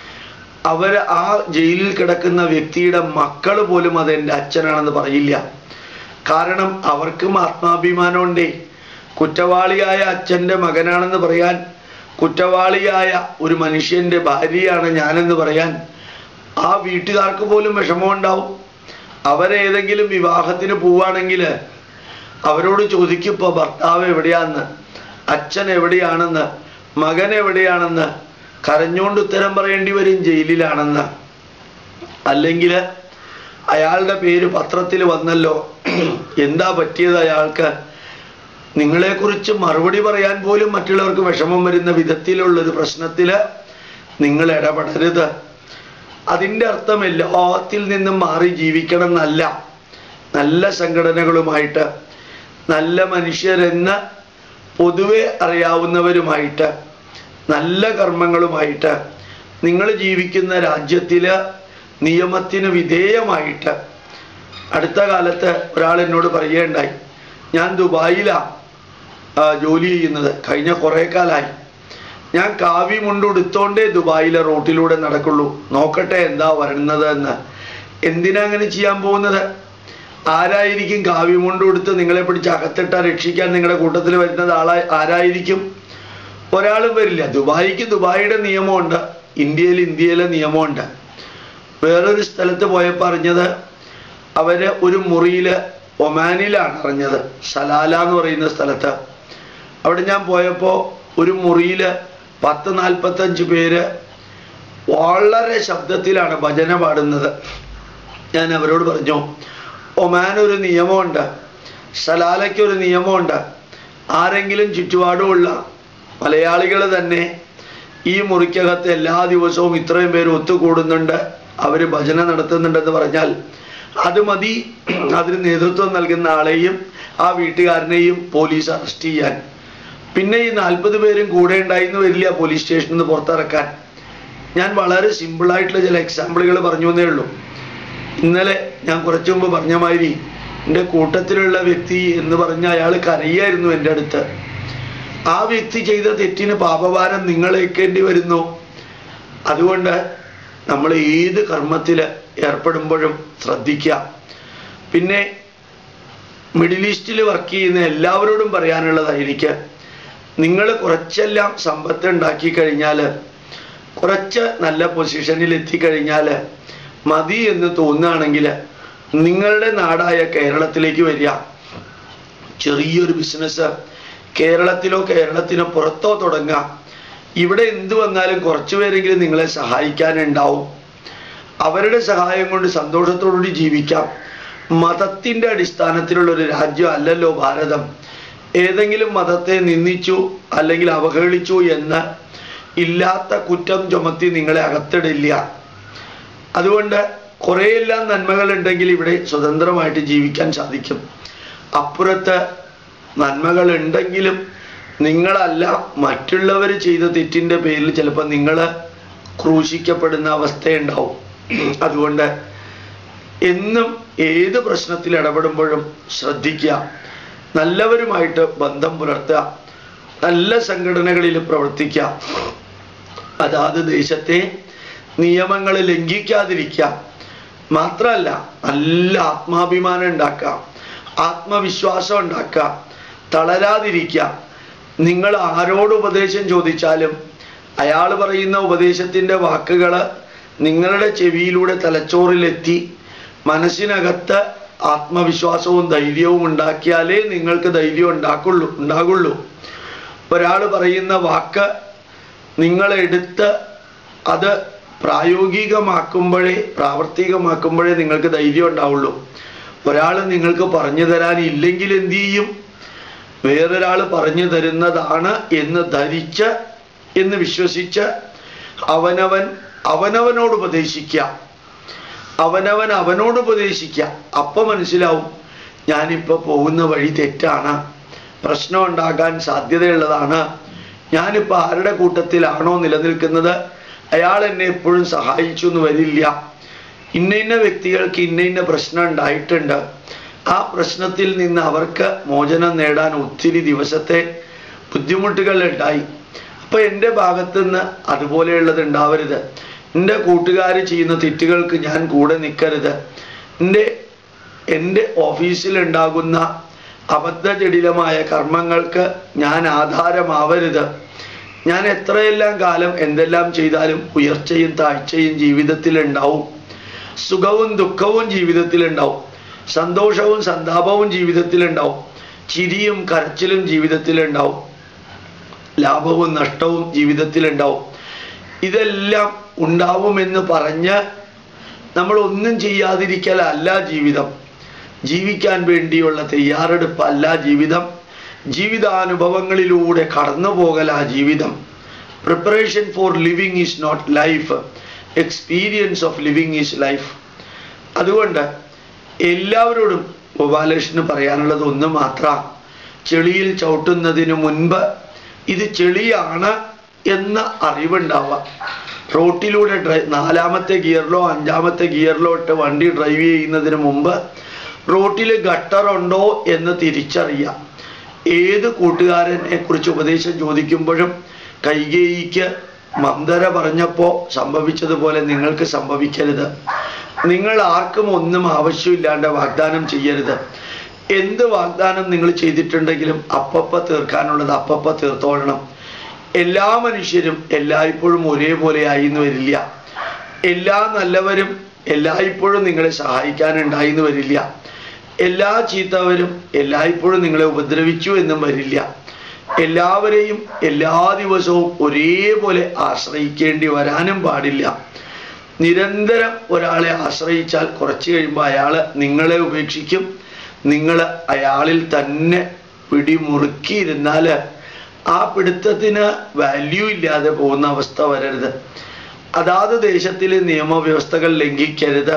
അവര് ആ ജയിലിൽ കിടക്കുന്ന വ്യക്തിയുടെ മക്കൾ പോലും അത് എൻ്റെ അച്ഛനാണെന്ന് പറയില്ല കാരണം അവർക്കും ആത്മാഭിമാനമുണ്ടേ കുറ്റവാളിയായ അച്ഛൻ്റെ മകനാണെന്ന് പറയാൻ കുറ്റവാളിയായ ഒരു മനുഷ്യന്റെ ഭാര്യയാണ് ഞാനെന്ന് പറയാൻ ആ വീട്ടുകാർക്ക് പോലും വിഷമമുണ്ടാവും അവരേതെങ്കിലും വിവാഹത്തിന് പോവാണെങ്കിൽ അവരോട് ചോദിക്കും ഇപ്പൊ ഭർത്താവ് എവിടെയാന്ന് അച്ഛൻ എവിടെയാണെന്ന് മകൻ എവിടെയാണെന്ന് കരഞ്ഞുകൊണ്ട് ഉത്തരം പറയേണ്ടി വരും ജയിലിലാണെന്ന് അല്ലെങ്കിൽ അയാളുടെ പേര് പത്രത്തിൽ വന്നല്ലോ എന്താ പറ്റിയത് അയാൾക്ക് നിങ്ങളെക്കുറിച്ച് മറുപടി പറയാൻ പോലും മറ്റുള്ളവർക്ക് വിഷമം വരുന്ന വിധത്തിലുള്ള ഒരു പ്രശ്നത്തിൽ നിങ്ങൾ ഇടപെടരുത് അതിൻ്റെ അർത്ഥം എല്ലാത്തിൽ നിന്നും മാറി ജീവിക്കണം എന്നല്ല നല്ല സംഘടനകളുമായിട്ട് നല്ല മനുഷ്യരെന്ന് പൊതുവെ അറിയാവുന്നവരുമായിട്ട് നല്ല കർമ്മങ്ങളുമായിട്ട് നിങ്ങൾ ജീവിക്കുന്ന രാജ്യത്തില് നിയമത്തിന് വിധേയമായിട്ട് അടുത്ത കാലത്ത് ഒരാൾ എന്നോട് പറയുകയുണ്ടായി ഞാൻ ദുബായിലാണ് ജോലി ചെയ്യുന്നത് കഴിഞ്ഞ കുറേ കാലമായി ഞാൻ കാവി മുണ്ടുടുത്തോണ്ടേ ദുബായിലെ റോട്ടിലൂടെ നടക്കുള്ളൂ നോക്കട്ടെ എന്താ വരുന്നത് എന്ന് എന്തിനാ അങ്ങനെ ചെയ്യാൻ പോകുന്നത് ആരായിരിക്കും കാവി മുണ്ടുടുത്ത് നിങ്ങളെ പിടിച്ച് അകത്തിട്ട രക്ഷിക്കാൻ നിങ്ങളുടെ കൂട്ടത്തിൽ വരുന്നത് ആളാ ആരായിരിക്കും ഒരാളും വരില്ല ദുബായിക്ക് ദുബായിയുടെ നിയമമുണ്ട് ഇന്ത്യയിൽ ഇന്ത്യയിലെ നിയമമുണ്ട് വേറൊരു സ്ഥലത്ത് പോയപ്പോൾ അറിഞ്ഞത് അവര് ഒരു മുറിയില് ഒമാനിലാണ് അറിഞ്ഞത് സലാല എന്ന് പറയുന്ന സ്ഥലത്ത് അവിടെ ഞാൻ പോയപ്പോൾ ഒരു മുറിയില് പത്ത് നാൽപ്പത്തഞ്ച് പേര് വളരെ ശബ്ദത്തിലാണ് ഭജന പാടുന്നത് ഞാൻ അവരോട് പറഞ്ഞു ഒമാൻ ഒരു നിയമമുണ്ട് സലാലയ്ക്ക് ഒരു നിയമമുണ്ട് ആരെങ്കിലും ചുറ്റുപാടുമുള്ള മലയാളികൾ തന്നെ ഈ മുറിക്കകത്ത് എല്ലാ ദിവസവും ഇത്രയും പേര് ഒത്തുകൂടുന്നുണ്ട് അവർ ഭജന നടത്തുന്നുണ്ടെന്ന് പറഞ്ഞാൽ അത് മതി അതിന് നേതൃത്വം നൽകുന്ന ആളെയും ആ വീട്ടുകാരനെയും പോലീസ് അറസ്റ്റ് ചെയ്യാൻ പിന്നെ ഈ നാൽപ്പത് പേരും കൂടെ ഉണ്ടായിന്ന് വരില്ല പോലീസ് സ്റ്റേഷനിൽ നിന്ന് പുറത്തിറക്കാൻ ഞാൻ വളരെ സിമ്പിളായിട്ടുള്ള ചില എക്സാമ്പിളുകൾ പറഞ്ഞു എന്നേ ഉള്ളൂ ഇന്നലെ ഞാൻ കുറച്ചു മുമ്പ് പറഞ്ഞ മാതിരി എൻ്റെ കൂട്ടത്തിലുള്ള വ്യക്തി എന്ന് പറഞ്ഞ അയാൾ കരയായിരുന്നു എൻ്റെ അടുത്ത് ആ വ്യക്തി ചെയ്ത തെറ്റിന് പാപഭാരം നിങ്ങൾ ഏൽക്കേണ്ടി വരുന്നു അതുകൊണ്ട് നമ്മൾ ഏത് കർമ്മത്തിൽ ഏർപ്പെടുമ്പോഴും ശ്രദ്ധിക്കുക പിന്നെ മിഡിൽ ഈസ്റ്റിൽ വർക്ക് ചെയ്യുന്ന എല്ലാവരോടും പറയാനുള്ളത് എനിക്ക് നിങ്ങൾ കുറച്ചെല്ലാം സമ്പത്ത് ഉണ്ടാക്കി കഴിഞ്ഞാൽ കുറച്ച് നല്ല പൊസിഷനിൽ എത്തിക്കഴിഞ്ഞാൽ മതി എന്ന് തോന്നുകയാണെങ്കിൽ നിങ്ങളുടെ നാടായ കേരളത്തിലേക്ക് വരിക ചെറിയൊരു ബിസിനസ് കേരളത്തിലോ കേരളത്തിനോ പുറത്തോ തുടങ്ങുക ഇവിടെ എന്ത് വന്നാലും കുറച്ചു പേരെങ്കിലും നിങ്ങളെ സഹായിക്കാനുണ്ടാവും അവരുടെ സഹായം കൊണ്ട് സന്തോഷത്തോടുകൂടി ജീവിക്കാം മതത്തിന്റെ അടിസ്ഥാനത്തിലുള്ള ഒരു രാജ്യം അല്ലല്ലോ ഭാരതം ഏതെങ്കിലും മതത്തെ നിന്ദിച്ചു അല്ലെങ്കിൽ അവഹേളിച്ചു എന്ന് ഇല്ലാത്ത കുറ്റം ചുമത്തി നിങ്ങളെ അകത്തിടില്ല അതുകൊണ്ട് കുറേയെല്ലാം നന്മകൾ ഉണ്ടെങ്കിൽ ഇവിടെ സ്വതന്ത്രമായിട്ട് ജീവിക്കാൻ സാധിക്കും അപ്പുറത്ത് നന്മകൾ ഉണ്ടെങ്കിലും നിങ്ങളല്ല മറ്റുള്ളവർ ചെയ്ത തെറ്റിന്റെ പേരിൽ ചിലപ്പോൾ നിങ്ങൾ ക്രൂശിക്കപ്പെടുന്ന അവസ്ഥയുണ്ടാവും അതുകൊണ്ട് എന്നും ഏത് പ്രശ്നത്തിൽ ഇടപെടുമ്പോഴും ശ്രദ്ധിക്കുക നല്ലവരുമായിട്ട് ബന്ധം പുലർത്തുക നല്ല സംഘടനകളിൽ പ്രവർത്തിക്കുക അതാത് ദേശത്തെ നിയമങ്ങൾ ലംഘിക്കാതിരിക്കുക മാത്രമല്ല നല്ല ആത്മാഭിമാനം ഉണ്ടാക്കുക ആത്മവിശ്വാസം ഉണ്ടാക്കുക തളരാതിരിക്കുക നിങ്ങൾ ആരോട് ഉപദേശം ചോദിച്ചാലും അയാൾ പറയുന്ന ഉപദേശത്തിൻ്റെ വാക്കുകൾ നിങ്ങളുടെ ചെവിയിലൂടെ തലച്ചോറിലെത്തി മനസ്സിനകത്ത് ആത്മവിശ്വാസവും ധൈര്യവും ഉണ്ടാക്കിയാലേ നിങ്ങൾക്ക് ധൈര്യം ഉണ്ടാക്കുള്ളൂ ഉണ്ടാകുള്ളൂ ഒരാൾ പറയുന്ന വാക്ക് നിങ്ങളെടുത്ത് അത് പ്രായോഗികമാക്കുമ്പോഴേ പ്രാവർത്തികമാക്കുമ്പോഴേ നിങ്ങൾക്ക് ധൈര്യം ഉണ്ടാവുള്ളൂ ഒരാൾ നിങ്ങൾക്ക് പറഞ്ഞു തരാൻ ഇല്ലെങ്കിൽ എന്ത് ചെയ്യും വേറൊരാൾ പറഞ്ഞു തരുന്നതാണ് എന്ന് ധരിച്ച് എന്ന് വിശ്വസിച്ച് അവനവൻ അവനവനോട് ഉപദേശിക്കുക അവനവൻ അവനോട് ഉപദേശിക്കുക അപ്പൊ മനസ്സിലാവും ഞാനിപ്പോ പോകുന്ന വഴി തെറ്റാണ് പ്രശ്നം ഉണ്ടാകാൻ സാധ്യതയുള്ളതാണ് ഞാനിപ്പോ ആരുടെ കൂട്ടത്തിലാണോ നിലനിൽക്കുന്നത് അയാൾ എന്നെ എപ്പോഴും സഹായിച്ചു എന്ന് വരില്ല ഇന്ന ഇന്ന വ്യക്തികൾക്ക് ഇന്ന ഇന്ന പ്രശ്നം ഉണ്ടായിട്ടുണ്ട് ആ പ്രശ്നത്തിൽ നിന്ന് അവർക്ക് മോചനം നേടാൻ ഒത്തിരി ദിവസത്തെ ബുദ്ധിമുട്ടുകൾ ഉണ്ടായി അപ്പൊ എൻ്റെ ഭാഗത്തുനിന്ന് അതുപോലെയുള്ളത് ഉണ്ടാവരുത് എൻ്റെ കൂട്ടുകാർ ചെയ്യുന്ന തെറ്റുകൾക്ക് ഞാൻ കൂടെ നിൽക്കരുത് എൻ്റെ എൻ്റെ ഓഫീസിൽ ഉണ്ടാകുന്ന അബദ്ധജടിലമായ കർമ്മങ്ങൾക്ക് ഞാൻ ആധാരമാവരുത് ഞാൻ എത്രയെല്ലാം കാലം എന്തെല്ലാം ചെയ്താലും ഉയർച്ചയും താഴ്ചയും ജീവിതത്തിൽ ഉണ്ടാവും സുഖവും ദുഃഖവും ജീവിതത്തിൽ ഉണ്ടാവും സന്തോഷവും സന്താപവും ജീവിതത്തിൽ ഉണ്ടാവും ചിരിയും കരച്ചിലും ജീവിതത്തിൽ ഉണ്ടാവും ലാഭവും നഷ്ടവും ജീവിതത്തിൽ ഉണ്ടാവും ഇതെല്ലാം ഉണ്ടാവുമെന്ന് പറഞ്ഞ് നമ്മൾ ഒന്നും ചെയ്യാതിരിക്കലല്ല ജീവിതം ജീവിക്കാൻ വേണ്ടിയുള്ള തയ്യാറെടുപ്പല്ല ജീവിതം ജീവിതാനുഭവങ്ങളിലൂടെ കടന്നു പോകല ജീവിതം preparation for living is not life experience of living is life അതുകൊണ്ട് എല്ലാവരോടും ഗോപാലകൃഷ്ണന് പറയാനുള്ളത് ഒന്ന് മാത്രം ചെളിയിൽ ചവിട്ടുന്നതിന് മുൻപ് ഇത് ചെളിയാണ് എന്ന അറിവുണ്ടാവുക റോട്ടിലൂടെ ഡ്രൈ നാലാമത്തെ ഗിയറിലോ അഞ്ചാമത്തെ ഗിയറിലോ ഇട്ട് വണ്ടി ഡ്രൈവ് ചെയ്യുന്നതിന് മുമ്പ് റോട്ടിൽ ഗട്ടറുണ്ടോ എന്ന് തിരിച്ചറിയാം ഏത് കൂട്ടുകാരനെ കുറിച്ച് ഉപദേശം ചോദിക്കുമ്പോഴും കൈകേയിക്ക് മന്ദര പറഞ്ഞപ്പോ സംഭവിച്ചതുപോലെ നിങ്ങൾക്ക് സംഭവിക്കരുത് നിങ്ങൾ ആർക്കും ഒന്നും ആവശ്യമില്ലാണ്ട് വാഗ്ദാനം ചെയ്യരുത് എന്ത് വാഗ്ദാനം നിങ്ങൾ ചെയ്തിട്ടുണ്ടെങ്കിലും അപ്പപ്പ തീർക്കാനുള്ളത് അപ്പപ്പ തീർത്തോളണം എല്ലാ മനുഷ്യരും എല്ലായ്പ്പോഴും ഒരേപോലെ ആയിന്ന് വരില്ല എല്ലാ നല്ലവരും എല്ലായ്പ്പോഴും നിങ്ങളെ സഹായിക്കാനുണ്ടായിന്ന് വരില്ല എല്ലാ ചീത്തവരും എല്ലായ്പ്പോഴും നിങ്ങളെ ഉപദ്രവിച്ചു എന്നും വരില്ല എല്ലാവരെയും എല്ലാ ദിവസവും ഒരേപോലെ ആശ്രയിക്കേണ്ടി വരാനും പാടില്ല നിരന്തരം ഒരാളെ ആശ്രയിച്ചാൽ കുറച്ച് കഴിയുമ്പോൾ അയാൾ നിങ്ങളെ ഉപേക്ഷിക്കും നിങ്ങൾ അയാളിൽ തന്നെ പിടിമുറുക്കിയിരുന്നാൽ ആ പിടുത്തത്തിന് വാല്യൂ ഇല്ലാതെ പോകുന്ന അവസ്ഥ വരരുത് അതാത് ദേശത്തിലെ നിയമവ്യവസ്ഥകൾ ലംഘിക്കരുത്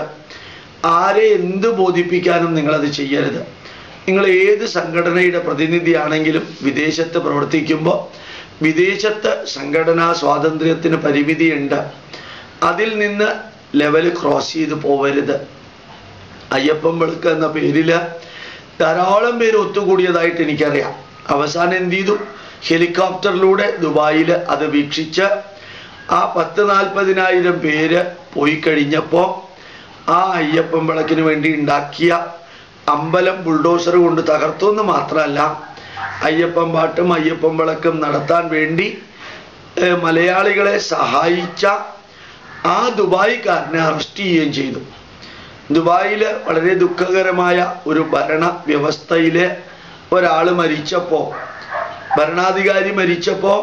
ആരെ എന്ത് ബോധിപ്പിക്കാനും നിങ്ങളത് ചെയ്യരുത് നിങ്ങൾ ഏത് സംഘടനയുടെ പ്രതിനിധിയാണെങ്കിലും വിദേശത്ത് പ്രവർത്തിക്കുമ്പോൾ വിദേശത്ത് സംഘടനാ സ്വാതന്ത്ര്യത്തിന് പരിമിതിയുണ്ട് അതിൽ നിന്ന് ലെവൽ ക്രോസ് ചെയ്ത് പോവരുത് അയ്യപ്പൻ വിളക്ക് എന്ന പേരിൽ ധാരാളം പേര് ഒത്തുകൂടിയതായിട്ട് എനിക്കറിയാം അവസാനം എന്ത് ചെയ്തു ഹെലികോപ്റ്ററിലൂടെ ദുബായിൽ അത് വീക്ഷിച്ച് ആ പത്ത് നാൽപ്പതിനായിരം പേര് പോയി കഴിഞ്ഞപ്പോൾ ആ അയ്യപ്പൻ വിളക്കിന് വേണ്ടി ഉണ്ടാക്കിയ അമ്പലം ബുൾഡോസർ കൊണ്ട് തകർത്തു എന്ന് മാത്രമല്ല അയ്യപ്പൻ പാട്ടും അയ്യപ്പൻ വിളക്കും നടത്താൻ വേണ്ടി ഏർ മലയാളികളെ സഹായിച്ച ആ ദുബായിക്കാരനെ അറസ്റ്റ് ചെയ്യുകയും ചെയ്തു ദുബായിൽ വളരെ ദുഃഖകരമായ ഒരു ഭരണ വ്യവസ്ഥയില് ഒരാൾ മരിച്ചപ്പോ ഭരണാധികാരി മരിച്ചപ്പോ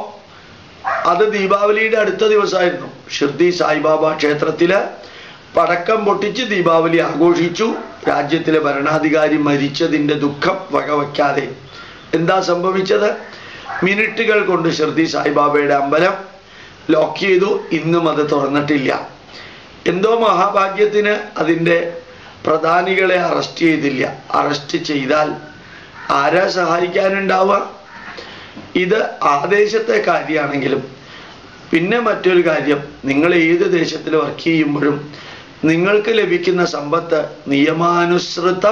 അത് ദീപാവലിയുടെ അടുത്ത ദിവസമായിരുന്നു ഷിർദി സായിബാബ ക്ഷേത്രത്തില് പടക്കം പൊട്ടിച്ച് ദീപാവലി ആഘോഷിച്ചു രാജ്യത്തിലെ ഭരണാധികാരി മരിച്ചതിന്റെ ദുഃഖം വകവയ്ക്കാതെ എന്താ സംഭവിച്ചത് മിനിറ്റുകൾ കൊണ്ട് ഷിർദി സായിബാബയുടെ അമ്പലം ലോക്ക് ചെയ്തു ഇന്നും അത് തുറന്നിട്ടില്ല എന്തോ മഹാഭാഗ്യത്തിന് അതിൻ്റെ പ്രധാനികളെ അറസ്റ്റ് ചെയ്തില്ല അറസ്റ്റ് ചെയ്താൽ ആരാ സഹായിക്കാനുണ്ടാവുക ഇത് ആദേശത്തെ കാര്യമാണെങ്കിലും പിന്നെ മറ്റൊരു കാര്യം നിങ്ങൾ ഏത് ദേശത്തിൽ വർക്ക് ചെയ്യുമ്പോഴും നിങ്ങൾക്ക് ലഭിക്കുന്ന സമ്പത്ത് നിയമാനുസൃതം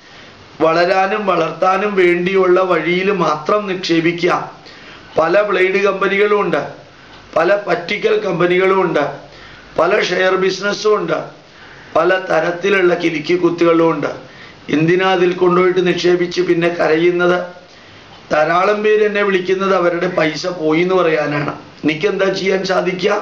വളരാനും വളർത്താനും വേണ്ടിയുള്ള വഴിയിൽ മാത്രം നിക്ഷേപിക്കുക പല ബ്ലേഡ് കമ്പനികളും ഉണ്ട് പല പറ്റിക്കൽ കമ്പനികളും ഉണ്ട് പല ഷെയർ ബിസിനസ്സും ഉണ്ട് പല തരത്തിലുള്ള കിലുക്കി കുത്തുകളും ഉണ്ട് എന്തിനാ അതിൽ കൊണ്ടുപോയിട്ട് നിക്ഷേപിച്ച് പിന്നെ കരയുന്നത് ധാരാളം പേര് എന്നെ വിളിക്കുന്നത് അവരുടെ പൈസ പോയി എന്ന് പറയാനാണ് എനിക്കെന്താ ചെയ്യാൻ സാധിക്കുക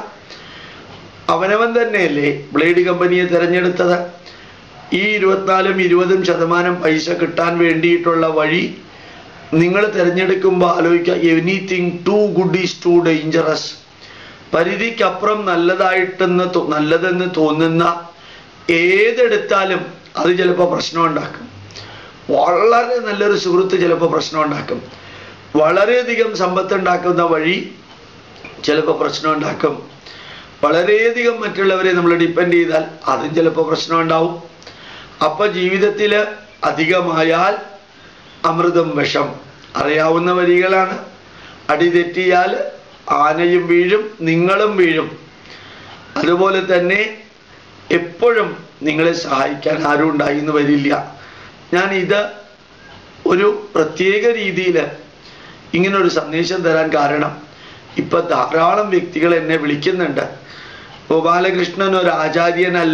അവനവൻ തന്നെയല്ലേ ബ്ലേഡ് കമ്പനിയെ തിരഞ്ഞെടുത്തത് ഈ ഇരുപത്തിനാലും ഇരുപതും ശതമാനം പൈസ കിട്ടാൻ വേണ്ടിയിട്ടുള്ള വഴി നിങ്ങൾ തിരഞ്ഞെടുക്കുമ്പോൾ ആലോചിക്കുക anything too good is too dangerous പരിധിക്കപ്പുറം നല്ലതായിട്ടെന്ന് തോ- നല്ലതെന്ന് തോന്നുന്ന ഏതെടുത്താലും അത് ചിലപ്പോൾ പ്രശ്നം ഉണ്ടാക്കും വളരെ നല്ലൊരു സുഹൃത്ത് ചിലപ്പോൾ പ്രശ്നം ഉണ്ടാക്കും വളരെയധികം സമ്പത്ത് ഉണ്ടാക്കുന്ന വഴി ചിലപ്പോൾ പ്രശ്നം ഉണ്ടാക്കും വളരെയധികം മറ്റുള്ളവരെ നമ്മൾ ഡിപ്പെൻഡ് ചെയ്താൽ അതും ചിലപ്പോൾ പ്രശ്നം ഉണ്ടാവും അപ്പൊ ജീവിതത്തിൽ അധികമായാൽ അമൃതം വിഷം അറിയാവുന്ന വരികളാണ് അടി തെറ്റിയാൽ ആനയും വീഴും നിങ്ങളും വീഴും അതുപോലെ തന്നെ എപ്പോഴും നിങ്ങളെ സഹായിക്കാൻ ആരും ഉണ്ടായിന്ന് വരില്ല ഞാൻ ഇത് ഒരു പ്രത്യേക രീതിയിൽ ഇങ്ങനെ ഒരു സന്ദേശം തരാൻ കാരണം ഇപ്പൊ ധാരാളം വ്യക്തികൾ എന്നെ വിളിക്കുന്നുണ്ട് ഗോപാലകൃഷ്ണൻ ഒരു ആചാര്യനല്ല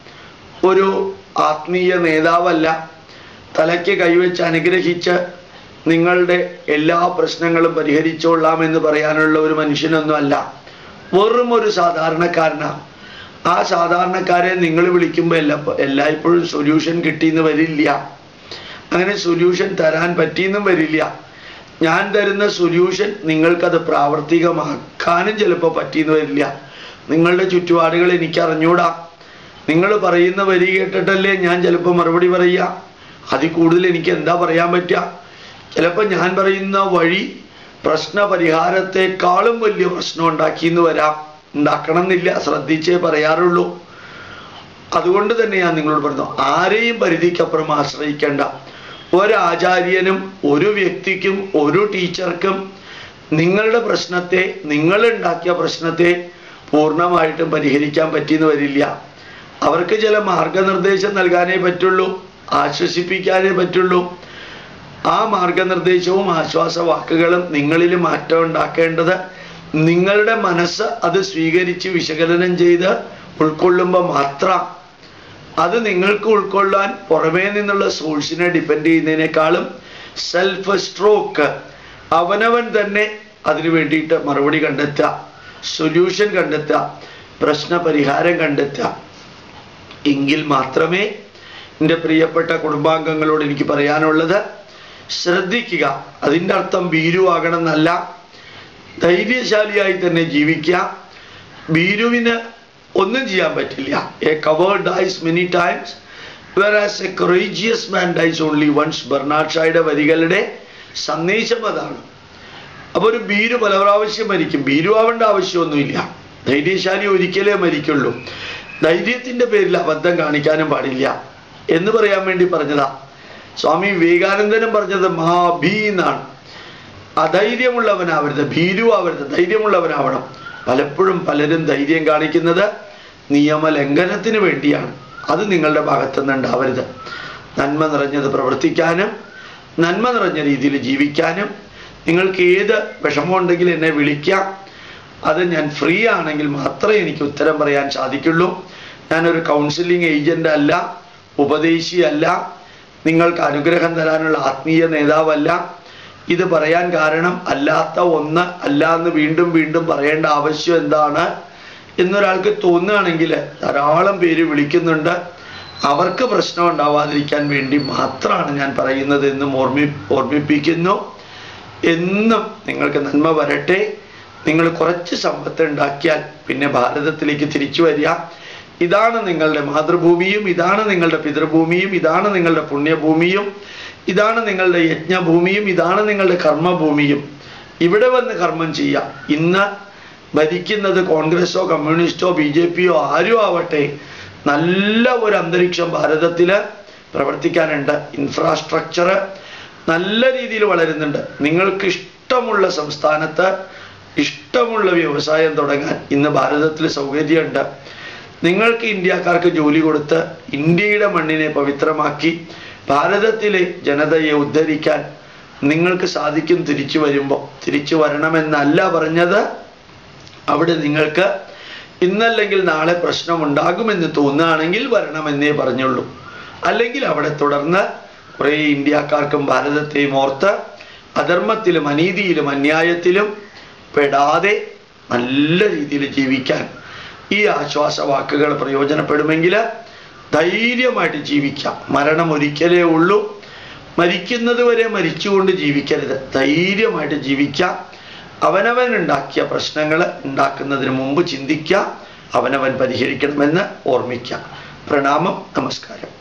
ഒരു ആത്മീയ നേതാവല്ല തലയ്ക്ക് കൈവച്ച് അനുഗ്രഹിച്ച് നിങ്ങളുടെ എല്ലാ പ്രശ്നങ്ങളും പരിഹരിച്ചോളാം എന്ന് പറയാനുള്ള ഒരു മനുഷ്യനൊന്നും അല്ല വെറും ഒരു സാധാരണക്കാരനാണ് ആ സാധാരണക്കാരെ നിങ്ങൾ വിളിക്കുമ്പോൾ എല്ലാ എല്ലായ്പ്പോഴും സൊല്യൂഷൻ കിട്ടിയെന്ന് വരില്ല അങ്ങനെ സൊല്യൂഷൻ തരാൻ പറ്റിയെന്നും വരില്ല ഞാൻ തരുന്ന സൊല്യൂഷൻ നിങ്ങൾക്കത് പ്രാവർത്തികമാക്കാനും ചിലപ്പോൾ പറ്റിയെന്ന് വരില്ല നിങ്ങളുടെ ചുറ്റുപാടുകൾ എനിക്ക് അറിഞ്ഞൂടാ നിങ്ങൾ പറയുന്ന വരി കേട്ടിട്ടല്ലേ ഞാൻ ചിലപ്പോൾ മറുപടി പറയുക അതിൽ കൂടുതൽ എനിക്ക് എന്താ പറയാൻ പറ്റുക ചിലപ്പോൾ ഞാൻ പറയുന്ന വഴി പ്രശ്ന പരിഹാരത്തെക്കാളും വലിയ പ്രശ്നം ഉണ്ടാക്കിയെന്ന് വരാം ഉണ്ടാക്കണം എന്നില്ല ശ്രദ്ധിച്ചേ പറയാറുള്ളൂ അതുകൊണ്ട് തന്നെ ഞാൻ നിങ്ങളോട് പറഞ്ഞു ആരെയും പരിധിക്കപ്പുറം ആശ്രയിക്കേണ്ട ഒരാചാര്യനും ഒരു വ്യക്തിക്കും ഒരു ടീച്ചർക്കും നിങ്ങളുടെ പ്രശ്നത്തെ നിങ്ങൾ ഉണ്ടാക്കിയ പ്രശ്നത്തെ പൂർണ്ണമായിട്ടും പരിഹരിക്കാൻ പറ്റിയെന്ന് വരില്ല അവർക്ക് ചില മാർഗനിർദ്ദേശം നൽകാനേ പറ്റുള്ളൂ ആശ്വസിപ്പിക്കാനേ പറ്റുള്ളൂ ആ മാർഗനിർദ്ദേശവും ആശ്വാസ വാക്കുകളും നിങ്ങളിൽ മാറ്റം ഉണ്ടാക്കേണ്ടത് നിങ്ങളുടെ മനസ്സ് അത് സ്വീകരിച്ച് വിശകലനം ചെയ്ത് ഉൾക്കൊള്ളുമ്പോൾ മാത്രം അത് നിങ്ങൾക്ക് ഉൾക്കൊള്ളാൻ പുറമേ നിന്നുള്ള സോഴ്സിനെ ഡിപ്പെൻഡ് ചെയ്യുന്നതിനേക്കാളും സെൽഫ് സ്ട്രോക്ക് അവനവൻ തന്നെ അതിനു വേണ്ടിയിട്ട് മറുപടി കണ്ടെത്തുക സൊല്യൂഷൻ കണ്ടെത്തുക പ്രശ്ന പരിഹാരം കണ്ടെത്തുക എങ്കിൽ മാത്രമേ എൻ്റെ പ്രിയപ്പെട്ട കുടുംബാംഗങ്ങളോട് എനിക്ക് പറയാനുള്ളത് ശ്രദ്ധിക്കുക അതിൻ്റെ അർത്ഥം ഭീരുവാകണം എന്നല്ല ധൈര്യശാലിയായി തന്നെ ജീവിക്കുക ഭീരുവിന് ഒന്നും ചെയ്യാൻ പറ്റില്ല a coward dies many times whereas a courageous man dies only once Bernard ഷായുടെ വരികളുടെ സന്ദേശം അതാണ് അപ്പൊ ഒരു ഭീരു പല പ്രാവശ്യം മരിക്കും ഭീരു ആവേണ്ട ആവശ്യമൊന്നുമില്ല ധൈര്യശാലി ഒരിക്കലേ മരിക്കുള്ളൂ ധൈര്യത്തിന്റെ പേരിൽ അബദ്ധം കാണിക്കാനും പാടില്ല എന്ന് പറയാൻ വേണ്ടി പറഞ്ഞതാ സ്വാമി വിവേകാനന്ദനും പറഞ്ഞത് മഹാഭീ എന്നാണ് അധൈര്യമുള്ളവനാവരുത് ഭീരു ആവരുത് ധൈര്യമുള്ളവനാവണം പലപ്പോഴും പലരും ധൈര്യം കാണിക്കുന്നത് നിയമലംഘനത്തിന് വേണ്ടിയാണ് അത് നിങ്ങളുടെ ഭാഗത്തുനിന്ന് ഉണ്ടാവരുത് നന്മ നിറഞ്ഞത് പ്രവർത്തിക്കാനും നന്മ നിറഞ്ഞ രീതിയിൽ ജീവിക്കാനും നിങ്ങൾക്ക് ഏത് വിഷമമുണ്ടെങ്കിൽ എന്നെ വിളിക്കാം അത് ഞാൻ ഫ്രീ ആണെങ്കിൽ മാത്രമേ എനിക്ക് ഉത്തരം പറയാൻ സാധിക്കുള്ളൂ ഞാനൊരു കൗൺസിലിംഗ് ഏജന്റ് അല്ല ഉപദേശിയല്ല നിങ്ങൾക്ക് അനുഗ്രഹം തരാനുള്ള ആത്മീയ നേതാവല്ല ഇത് പറയാൻ കാരണം അല്ലാത്ത ഒന്ന് അല്ല എന്ന് വീണ്ടും വീണ്ടും പറയേണ്ട ആവശ്യം എന്താണ് എന്നൊരാൾക്ക് തോന്നുകയാണെങ്കിൽ ധാരാളം പേര് വിളിക്കുന്നുണ്ട് അവർക്ക് പ്രശ്നം ഉണ്ടാവാതിരിക്കാൻ വേണ്ടി മാത്രമാണ് ഞാൻ പറയുന്നത് എന്നും ഓർമ്മി ഓർമ്മിപ്പിക്കുന്നു എന്നും നിങ്ങൾക്ക് നന്മ വരട്ടെ നിങ്ങൾ കുറച്ച് സമ്പത്ത് ഉണ്ടാക്കിയാൽ പിന്നെ ഭാരതത്തിലേക്ക് തിരിച്ചു വരിക ഇതാണ് നിങ്ങളുടെ മാതൃഭൂമിയും ഇതാണ് നിങ്ങളുടെ പിതൃഭൂമിയും ഇതാണ് നിങ്ങളുടെ പുണ്യഭൂമിയും ഇതാണ് നിങ്ങളുടെ യജ്ഞഭൂമിയും ഇതാണ് നിങ്ങളുടെ കർമ്മഭൂമിയും ഇവിടെ വന്ന് കർമ്മം ചെയ്യാം ഇന്ന് ഭരിക്കുന്നത് കോൺഗ്രസോ കമ്മ്യൂണിസ്റ്റോ ബി ജെ പിയോ ആരും ആവട്ടെ നല്ല ഒരു അന്തരീക്ഷം ഭാരതത്തിൽ പ്രവർത്തിക്കാനുണ്ട് ഇൻഫ്രാസ്ട്രക്ചർ നല്ല രീതിയിൽ വളരുന്നുണ്ട് നിങ്ങൾക്ക് ഇഷ്ടമുള്ള സംസ്ഥാനത്ത് ഇഷ്ടമുള്ള വ്യവസായം തുടങ്ങാൻ ഇന്ന് ഭാരതത്തിൽ സൗകര്യമുണ്ട് നിങ്ങൾക്ക് ഇന്ത്യക്കാർക്ക് ജോലി കൊടുത്ത് ഇന്ത്യയുടെ മണ്ണിനെ പവിത്രമാക്കി ഭാരതത്തിലെ ജനതയെ ഉദ്ധരിക്കാൻ നിങ്ങൾക്ക് സാധിക്കും തിരിച്ചു വരുമ്പോൾ തിരിച്ചു വരണമെന്നല്ല പറഞ്ഞത് അവിടെ നിങ്ങൾക്ക് ഇന്നല്ലെങ്കിൽ നാളെ പ്രശ്നമുണ്ടാകുമെന്ന് തോന്നുകയാണെങ്കിൽ വരണമെന്നേ പറഞ്ഞുള്ളൂ അല്ലെങ്കിൽ അവിടെ തുടർന്ന് കുറേ ഇന്ത്യക്കാർക്കും ഭാരതത്തെയും ഓർത്ത് അധർമ്മത്തിലും അനീതിയിലും അന്യായത്തിലും പെടാതെ നല്ല രീതിയിൽ ജീവിക്കാൻ ഈ ആശ്വാസ വാക്കുകൾ പ്രയോജനപ്പെടുമെങ്കിൽ ധൈര്യമായിട്ട് ജീവിക്കാം മരണം ഒരിക്കലേ ഉള്ളൂ മരിക്കുന്നത് വരെ മരിച്ചുകൊണ്ട് ജീവിക്കരുത് ധൈര്യമായിട്ട് ജീവിക്കാം അവനവൻ ഉണ്ടാക്കിയ പ്രശ്നങ്ങൾ ഉണ്ടാക്കുന്നതിന് മുമ്പ് ചിന്തിക്കുക അവനവൻ പരിഹരിക്കണമെന്ന് ഓർമ്മിക്കാം പ്രണാമം നമസ്കാരം